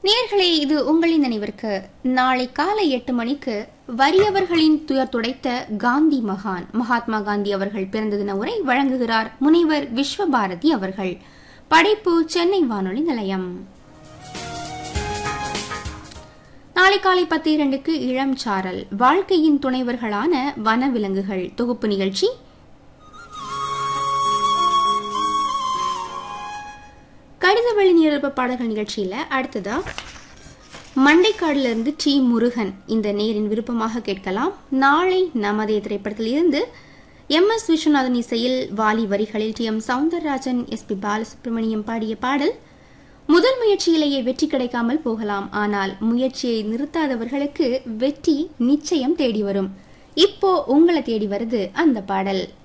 நேர்களே இது உங்களின் நினைவிற்கு நாளை காலை எட்டு மணிக்கு வறியவர்களின் துயர் துடைத்த காந்தி மகான் மகாத்மா காந்தி அவர்கள் பிறந்த தின உரை வழங்குகிறார் முனைவர் விஸ்வபாரதி அவர்கள் படைப்பு சென்னை வானொலி நிலையம் நாளை காலை பத்து இரண்டுக்கு இளம் சாரல் வாழ்க்கையின் துணைவர்களான வனவிலங்குகள் தொகுப்பு நிகழ்ச்சி கடித வழி நிரப்ப பாடல்கள் நிகழ்ச்சியில அடுத்ததா மண்டைக்காடுல இருந்து டி முருகன் இந்த நேரின் விருப்பமாக கேட்கலாம் நாளை நமதே திரைப்படத்தில் இருந்து எம் எஸ் விஸ்வநாதன் இசையில் வாலி வரிகளில் T M Soundararajan S P Balasubramaniam பாடிய பாடல் முதல் முயற்சியிலேயே வெற்றி கிடைக்காமல் போகலாம் ஆனால் முயற்சியை நிறுத்தாதவர்களுக்கு வெற்றி நிச்சயம் தேடி வரும் இப்போ உங்களை தேடி வருது அந்த பாடல்